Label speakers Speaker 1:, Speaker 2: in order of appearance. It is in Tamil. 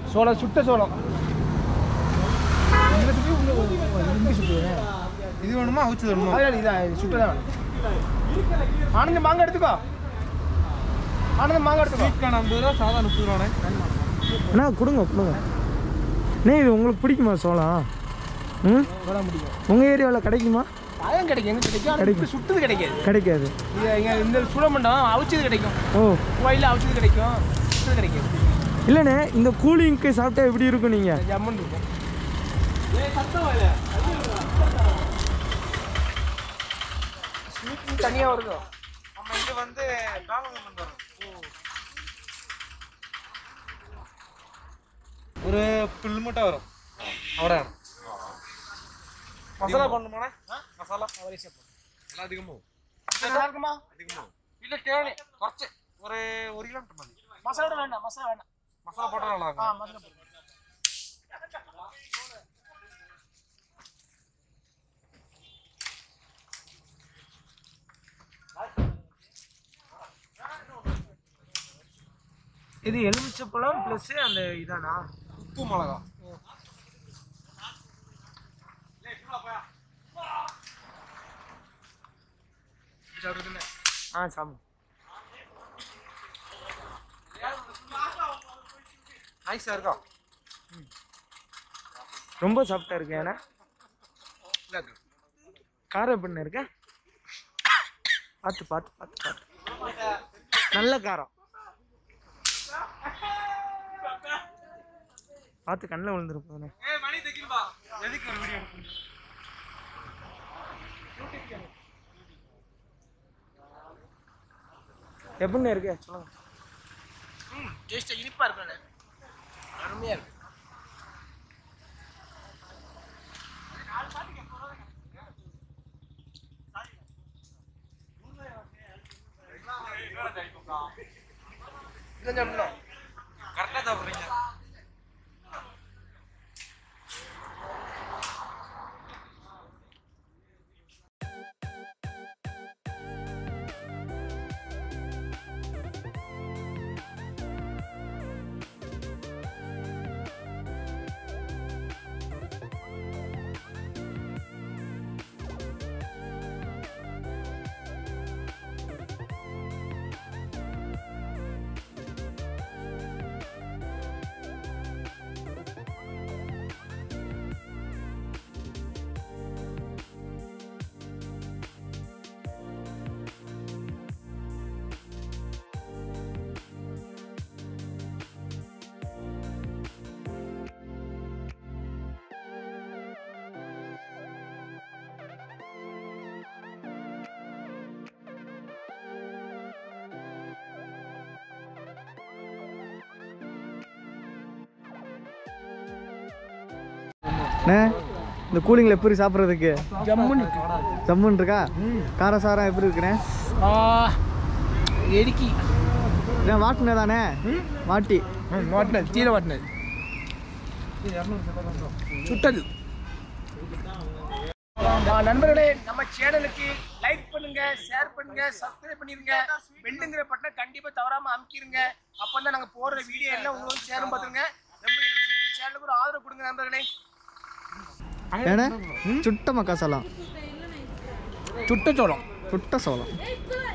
Speaker 1: சோளம் சுட்ட சோளம் இங்க சுட்டு உள்ள இங்கே சுட்டுவேன்
Speaker 2: இது வேணுமா அவிச்சது வேணுமா
Speaker 1: அதனால இதான் சுட்டதான் ஆனந்த மாங்காய் எடுத்துக்கோ ஆனந்த மாங்காய் எடுத்துக்கோ
Speaker 2: ஸ்வீட் ஐம்பது ரூபா சாதா முப்பது ரூபாண்ணே
Speaker 3: அண்ணா கொடுங்க கொடுங்க அண்ணே இது உங்களுக்கு பிடிக்குமா சோளம் ம்
Speaker 1: போட முடியும்
Speaker 3: உங்கள் ஏரியாவில் கிடைக்குமா
Speaker 1: அதான் கிடைக்கும் எங்க கிடைக்கும் ஆனால் இப்படி சுட்டது கிடைக்காது
Speaker 3: கிடைக்காது
Speaker 1: இது இங்க இந்த சுடமண்டம் அவிச்சது கிடைக்கும்
Speaker 3: ஓ
Speaker 1: கோயிலில் அவிச்சது கிடைக்கும் சுட்டது கிடைக்கும்
Speaker 3: இல்லைண்ணே இந்த கூலிங்க்கு சாப்பிட்டா எப்படி இருக்கும் நீங்கள்
Speaker 1: ஜம்முன்னு இருக்கும் ஸ்வீட் தனியாக வருதோ
Speaker 2: நம்ம இது வந்து காலம் வரும் ஒரு புல் மட்டும் வரும் அவ்வளோ மசாலா பண்ணுமாண்ணே மசாலா எல்லாம் அதிகமாகும்
Speaker 1: நல்லா இருக்குமா
Speaker 2: அதிகமாகும் இல்லை கேளு குறைச்சு ஒரு ஒரு கிலோமீட்டர் மதி
Speaker 1: மசாலா வேண்டாம் மசாலா வேண்டாம்
Speaker 2: மசாலா போட்டால் நல்லா
Speaker 1: ஆ
Speaker 2: இருக்கும்
Speaker 1: மசாலா போடுங்க இது எலுமிச்சப்பழம் ப்ளஸ் அந்த இதானா
Speaker 2: உப்பு மிளகா
Speaker 3: ஆ சாமி
Speaker 2: நைஸாக இருக்கா
Speaker 3: ரொம்ப சாஃப்டாக இருக்கு ஏன்னா காரம் எப்படிண்ணே இருக்க பார்த்து பார்த்து பார்த்து பார்த்து நல்ல காரம் பார்த்து கண்ணில் விழுந்துரு போதுண்ணே
Speaker 2: ஏ மணி தைக்கின்பா எதுக்கு ஒரு வீடியோ
Speaker 3: எப்படிண்ணே இருக்கு சொல்லுங்க
Speaker 1: டேஸ்ட்டாக இனிப்பாக இருக்குண்ணே அருமையாக இருக்கு இதான் சாப்பிடணும்
Speaker 2: கரெக்டாக சாப்பிட்றீங்க
Speaker 3: அண்ணே இந்த கூலிங்கில் எப்படி சாப்பிட்றதுக்கு
Speaker 1: ஜம்முன்னு இருக்கு
Speaker 3: ஜம்முன் இருக்கா காரசாரம் எப்படி இருக்குண்ணே
Speaker 1: ஆ எடிக்கி
Speaker 3: இதான் வாட்டினே தானே வாட்டி
Speaker 1: வாட்டினது தீர வாட்டினது சுட்டது ஆ, நண்பர்களே நம்ம சேனலுக்கு லைக் பண்ணுங்க ஷேர் பண்ணுங்க சப்ஸ்கிரைப் பண்ணிருங்க பெல்லுங்கிற பட்டனை கண்டிப்பா தவறாம அமுக்கிருங்க அப்பதான் நாங்க போடுற வீடியோ எல்லாம் உங்களுக்கு சேரும் பார்த்துருங்க ரொம்ப சேனலுக்கு ஒரு ஆதரவு கொடுங்க நண்பர்களே
Speaker 3: ஏண்ணே சுட்ட மக்காசோளம்
Speaker 1: சுட்ட சோளம்
Speaker 3: சுட்ட சோளம்